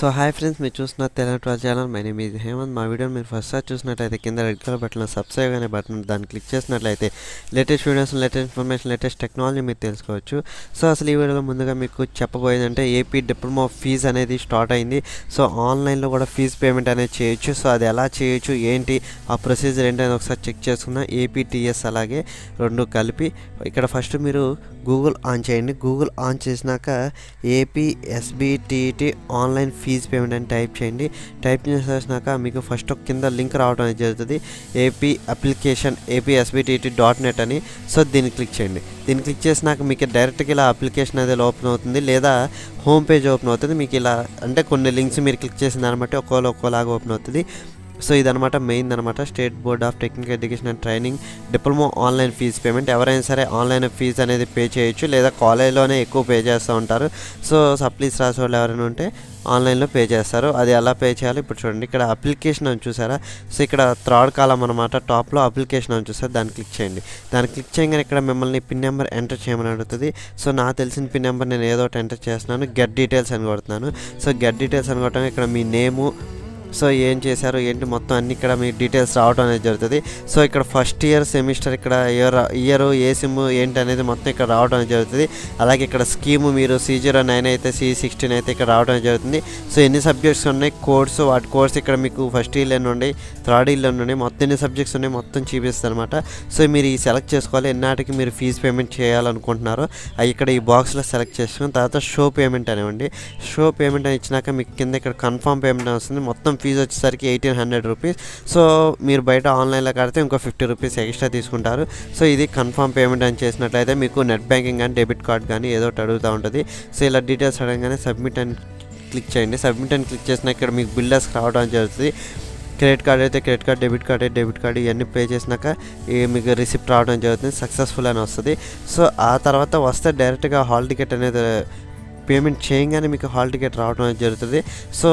so hi friends మీరు చూస్తున్న Telangana twelve channel my name ఇది హేమంత్ మా వీడియో మీరు ఫస్ట్ సార్ చూసినట్లయితే కింద రెడ్ కలర్ బటన్ సబ్స్క్రైబ్ అనే బటన్ దాన్ని క్లిక్ చేసినట్లయితే latest videos latest information latest technology మీరు తెలుసుకోవచ్చు సో అసలు ఈ వీడియోలో ముందుగా మీకు చెప్పబోయేదంటే ఏపీ డిప్లొమా ఫీజు అనేది స్టార్ట్ అయింది సో ఆన్లైన్లో కూడా ఫీజు పేమెంట్ అనేది చేయొచ్చు సో అది ఎలా చేయొచ్చు ఏంటి ఆ ప్రొసీజర్ ఏంటి అనేది ఒకసారి చెక్ చేసుకున్నా ఏపీటీఎస్ అలాగే రెండు కలిపి ఇక్కడ ఫస్ట్ మీరు గూగుల్ ఆన్ చేయండి గూగుల్ ఆన్ చేసినాక AP SBTT online fee payment అని టైప్ చేయండి టైప్ చేసేసినాక మీకు ఫస్ట్ ఒక కింద లింక్ రావడం అనేది జరుగుతుంది AP application AP SBTT dot net అని సో దీన్ని క్లిక్ చేయండి దీన్ని క్లిక్ చేసినాక మీకు డైరెక్ట్గా ఇలా అప్లికేషన్ అనేది ఓపెన్ అవుతుంది లేదా హోమ్ పేజ్ ఓపెన్ అవుతుంది మీకు ఇలా అంటే కొన్ని లింక్స్ మీరు క్లిక్ చేసిన దాన్ని బట్టి ఒక్కోలో ఒక్కోలాగా ఓపెన్ అవుతుంది సో ఇదనమాట మెయిన్ అనమాట state board of technical education and training diploma online fee payment ఎవరైనా సరే ఆన్లైన్ ఫీజు అనేది పే చేయొచ్చు లేదా కాలేజ్లోనే ఎక్కువ పే చేస్తూ ఉంటారు సో సప్లీస్ రాసే వాళ్ళు ఎవరైనా ఉంటే ఆన్లైన్లో పే చేస్తారు అది ఎలా పే చేయాలి ఇప్పుడు చూడండి ఇక్కడ అప్లికేషన్ అని చూసారా సో ఇక్కడ థర్డ్ కాలం అనమాట టాప్లో అప్లికేషన్ అని చూసారు దాన్ని క్లిక్ చేయండి దాన్ని క్లిక్ చేయగానే ఇక్కడ మిమ్మల్ని పిన్ నెంబర్ ఎంటర్ చేయమని అడుగుతుంది సో నాకు తెలిసిన పిన్ నెంబర్ నేను ఏదో ఒకటి ఎంటర్ చేస్తున్నాను గెట్ డీటెయిల్స్ అని కొడుతున్నాను సో గెట్ డీటెయిల్స్ అని కొట్టడం ఇక్కడ మీ నేము సో ఏం చేశారు ఏంటి మొత్తం అన్ని ఇక్కడ మీ డీటెయిల్స్ రావడం అనేది జరుగుతుంది సో ఇక్కడ ఫస్ట్ ఇయర్ సెమిస్టర్ ఇక్కడ ఇయర్ ఇయర్ ఏ సిమ్ ఏంటి అనేది మొత్తం ఇక్కడ రావడం అనేది జరుగుతుంది అలాగే ఇక్కడ స్కీము మీరు సి జీరో నైన్ అయితే సి సిక్స్టీన్ అయితే ఇక్కడ రావడం అనేది జరుగుతుంది సో ఎన్ని సబ్జెక్ట్స్ ఉన్నాయి కోర్స్ వాటి కోర్స్ ఇక్కడ మీకు ఫస్ట్ ఇయర్లో నుండి థర్డ్ ఇయర్లో నుండి మొత్తం ఎన్ని సబ్జెక్ట్స్ ఉన్నాయి మొత్తం చూపిస్తుంది అనమాట సో మీరు ఈ సెలెక్ట్ చేసుకోవాలి ఎన్నాటికి మీరు ఫీజు పేమెంట్ చేయాలనుకుంటున్నారో అవి ఇక్కడ ఈ బాక్స్లో సెలెక్ట్ చేసుకుని తర్వాత షో పేమెంట్ అనేవండి షో పేమెంట్ అని ఇచ్చినాక మీకు కింద ఇక్కడ కన్ఫర్మ్ పేమెంట్ అని వస్తుంది మొత్తం ఫీజు వచ్చేసరికి ఎయిటీన్ హండ్రెడ్ రూపీస్ సో మీరు బయట ఆన్లైన్లో కడితే ఇంకో ఫిఫ్టీ రూపీస్ ఎక్స్ట్రా తీసుకుంటారు సో ఇది కన్ఫర్మ్ పేమెంట్ అని చేసినట్లయితే మీకు నెట్ బ్యాంకింగ్ కానీ డెబిట్ కార్డ్ కానీ ఏదో ఒకటి అడుగుతూ ఉంటుంది సో ఇలా డీటెయిల్స్ అడగగానే సబ్మిట్ అని క్లిక్ చేయండి సబ్మిట్ అని క్లిక్ చేసిన ఇక్కడ మీకు బిల్డర్స్కి రావడం జరుగుతుంది క్రెడిట్ కార్డ్ అయితే క్రెడిట్ కార్డ్ డెబిట్ కార్డ్ అయితే డెబిట్ కార్డ్ ఇవన్నీ పే చేసినాక ఈ మీకు రిసిప్ట్ రావడం జరుగుతుంది సక్సెస్ఫుల్ అని వస్తుంది సో ఆ తర్వాత వస్తే డైరెక్ట్గా హాల్ టికెట్ అనేది పేమెంట్ చేయగానే మీకు హాల్ టికెట్ రావడం అనేది జరుగుతుంది సో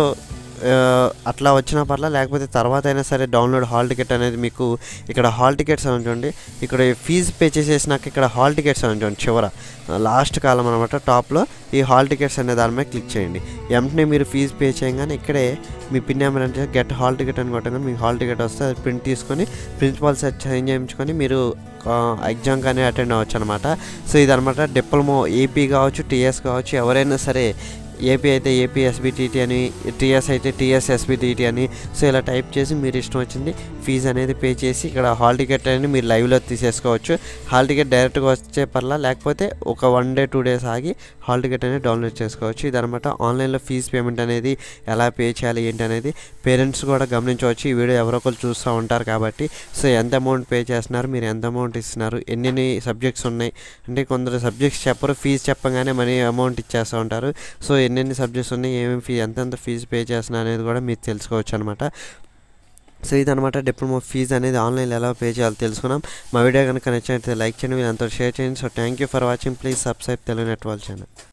అట్లా వచ్చిన పర్లా లేకపోతే తర్వాత అయినా సరే డౌన్లోడ్ హాల్ టికెట్ అనేది మీకు ఇక్కడ హాల్ టికెట్స్ అని చూడండి ఇక్కడ ఫీజు పే చేసేసినాక ఇక్కడ హాల్ టికెట్స్ అని చూడండి చివర లాస్ట్ కాలం అనమాట టాప్లో ఈ హాల్ టికెట్స్ అనే దాని మీద క్లిక్ చేయండి వెంటనే మీరు ఫీజు పే చేయగానే ఇక్కడే మీ పిన్ నెంబర్ అంటే గెట్ హాల్ టికెట్ అని కొట్టగానే మీకు హాల్ టికెట్ వస్తే అది ప్రింట్ తీసుకొని ప్రిన్సిపాల్ సెట్ చేంజ్ చేయించుకొని మీరు ఎగ్జామ్ కానీ అటెండ్ అవ్వచ్చు అనమాట సో ఇదనమాట డిప్లొమో ఏపీ కావచ్చు టీఎస్ కావచ్చు ఎవరైనా సరే ఏపీ అయితే ఏపీ ఎస్బిటిటి అని టీఎస్ అయితే టీఎస్ ఎస్బిటిటి అని సో ఇలా టైప్ చేసి మీరు ఇష్టం వచ్చింది ఫీజు అనేది పే చేసి ఇక్కడ హాల్ టికెట్ అనేది మీరు లైవ్లో తీసేసుకోవచ్చు హాల్ టికెట్ డైరెక్ట్గా వచ్చే పర్లా లేకపోతే ఒక వన్ డే టూ డేస్ ఆగి హాల్ టికెట్ అనేది డౌన్లోడ్ చేసుకోవచ్చు ఇదనమాట ఆన్లైన్లో ఫీజు పేమెంట్ అనేది ఎలా పే చేయాలి ఏంటి అనేది పేరెంట్స్ కూడా గమనించవచ్చు ఈ వీడియో ఎవరో ఒకరు చూస్తూ ఉంటారు కాబట్టి సో ఎంత అమౌంట్ పే చేస్తున్నారు మీరు ఎంత అమౌంట్ ఇస్తున్నారు ఎన్ని సబ్జెక్ట్స్ ఉన్నాయి అంటే కొందరు సబ్జెక్ట్స్ చెప్పరు ఫీజు చెప్పగానే మనీ అమౌంట్ ఇచ్చేస్తూ ఉంటారు సో ఎన్నెన్ని సబ్జెక్ట్స్ ఉన్నాయి ఏమేమి ఫీ ఎంతెంత ఫీజు పే చేస్తున్నా అనేది కూడా మీరు తెలుసుకోవచ్చు అనమాట సో ఇదనమాట డిప్లొమా ఫీజు అనేది ఆన్లైన్లో ఎలా పే చేయాలో తెలుసుకున్నాం మా వీడియో కనుక నచ్చినట్లయితే లైక్ చేయండి మీరు అంతా షేర్ చేయండి so thank you for watching please subscribe Telugu net వాళ్ళ ఛానల్